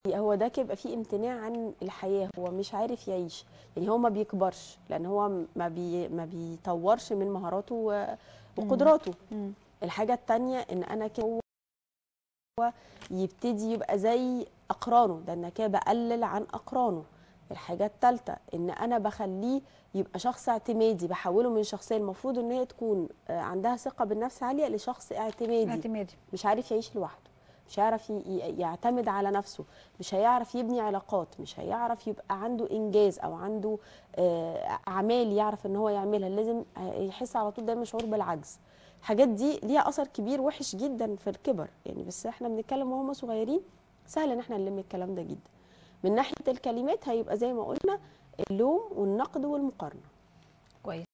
هو ده كده يبقى فيه امتناع عن الحياه هو مش عارف يعيش يعني هو ما بيكبرش لان هو ما بي ما بيطورش من مهاراته و- وقدراته مم. الحاجه التانية ان انا كده هو يبتدي يبقى زي اقرانه ده انا كده بقلل عن اقرانه الحاجه الثالثه ان انا بخليه يبقى شخص اعتمادي بحوله من شخصيه المفروض ان هي تكون آه، عندها ثقه بالنفس عاليه لشخص اعتمادي اعتمادي مش عارف يعيش لوحده مش هيعرف ي- ي- يعتمد على نفسه مش هيعرف يبني علاقات مش هيعرف يبقى عنده انجاز او عنده آه، اعمال يعرف ان هو يعملها لازم يحس على طول دايما شعور بالعجز الحاجات دي ليها اثر كبير وحش جدا في الكبر يعني بس احنا بنتكلم وهم صغيرين سهل ان احنا نلم الكلام ده جدا من ناحيه الكلمات هيبقى زي ما قلنا اللوم والنقد والمقارنه كويس